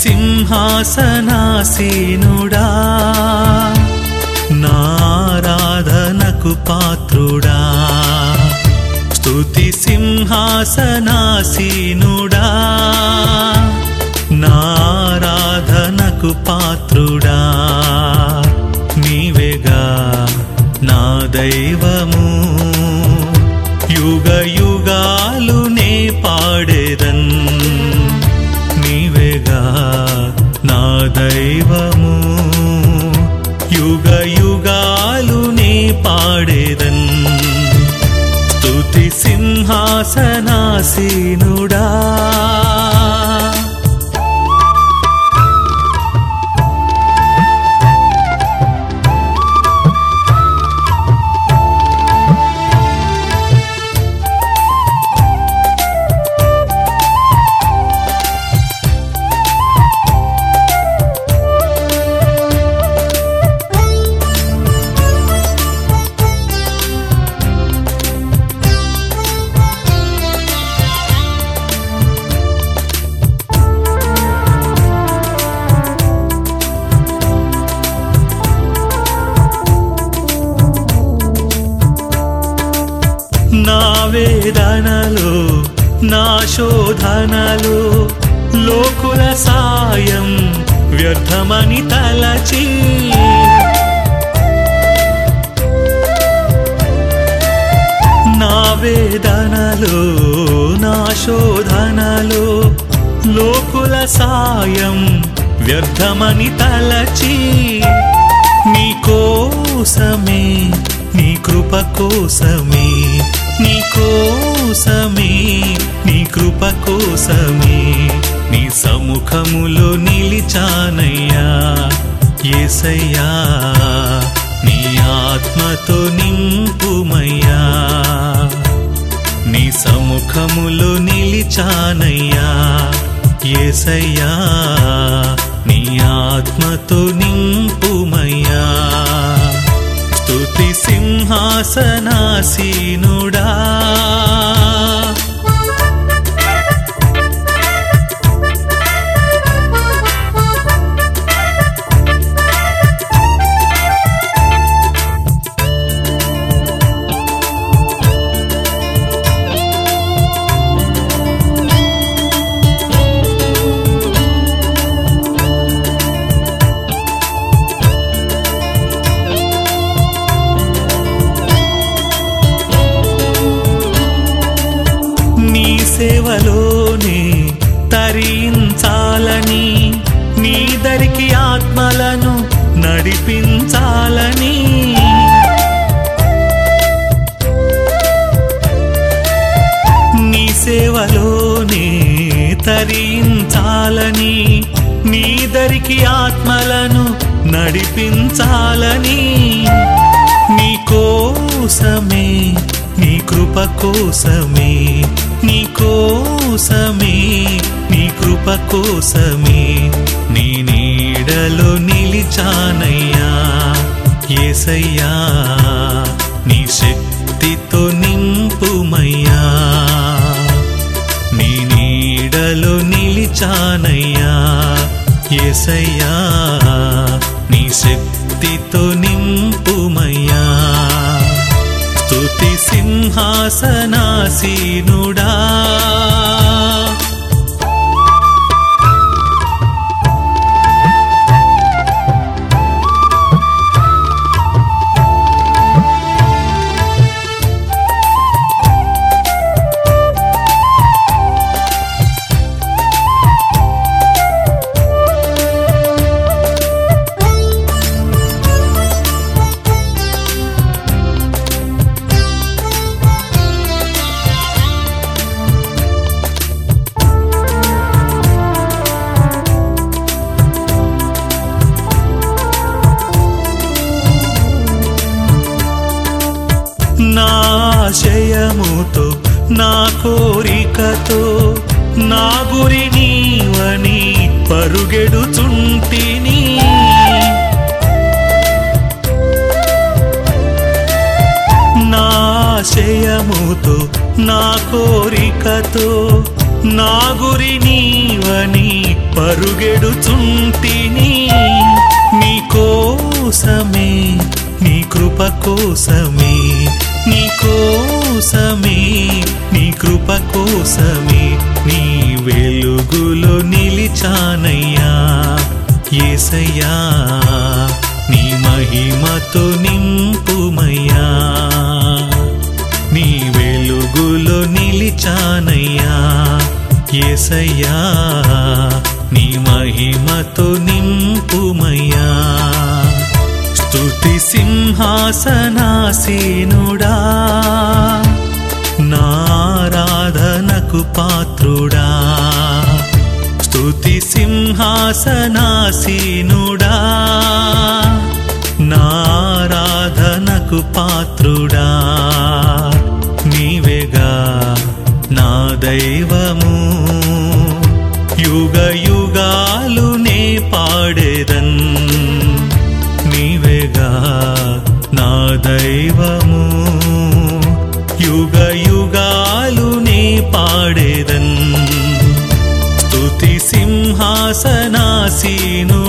సింహాసనాసీనుడా నారాధనకు పాత్రుడా స్తుతి సింహాసనాసీనుడా నారాధనకు పాత్రుడా నీవేగా నా దైవము యుగ యుగాలు నే పాడేదన్ నీవేగా నా దైవము యుగ యుగాలు నే పాడేదన్ స్తుతి సింహాసనాసీనుడా నా వేదనలు నా శోధనలు లోకుల సాయం వ్యర్థమని తలచి నా వేదనలు నా శోధనలు లోకుల సాయం వ్యర్థమని తలచి నీ కోసమే నీ కృప కోసమే నీ కోసమే నీ కృప కోసమే నీ సముఖములో నిలిచానయ్యా ఏసయ్యా నీ ఆత్మతో నింపుమయ్యా నీ సముఖములో నిలిచానయ్యా ఏసయ్యా నీ ఆత్మతో నింపుమయ్యా స్తుతి సింహాసనాసీనుడా నీ సేవలోనే తరించాలని నీ దరికి ఆత్మలను నడిపించాలని నీ సేవలోనే తరించాలని నీ దరికి ఆత్మలను నడిపించాలని నీ కోసమే నీ కృప కోసమే నీ కోసమే నీ కృప కోసమే నీ నీడలో నిలిచానయ్యా ఏసయ్యా నీ శక్తితో నింపుమయ్యా నీ నీడలో నిలిచానయ్యా ఏసయ్యా నీ శక్తితో నింపుమయ్యా స్తుతి సింహాసనాసీనుడా నా ఆశయముతో నా కోరికతో నా గురి నీవని పరుగెడుచుంటిని నా ఆశయముతో నా కోరికతో నా గురి నీవని పరుగెడుచుంటిని నీ కోసమే నీ కృప కోసమే నీ కోసమే నీ కృప కోసమే నీ వెలుగులో నిలిచానయ్యా ఏసయ్యా నీ మహిమతో నింపుమయ్యా నీ వెలుగులో నిలిచానయ్యా ఏసయ్యా నీ మహిమతో నింపుమయ్యా స్తుతి సింహాసనాసీనుడా నారాధనకు పాత్రుడా స్తుతి సింహాసనాసీనుడా నారాధనకు పాత్రుడా నీవేగా నా దైవము యుగ యుగాలు నే పాడేదన్ నీవేగా నా దైవము యుగ యుగాలు నే పాడేదన్ స్తుతి సింహాసనాసీను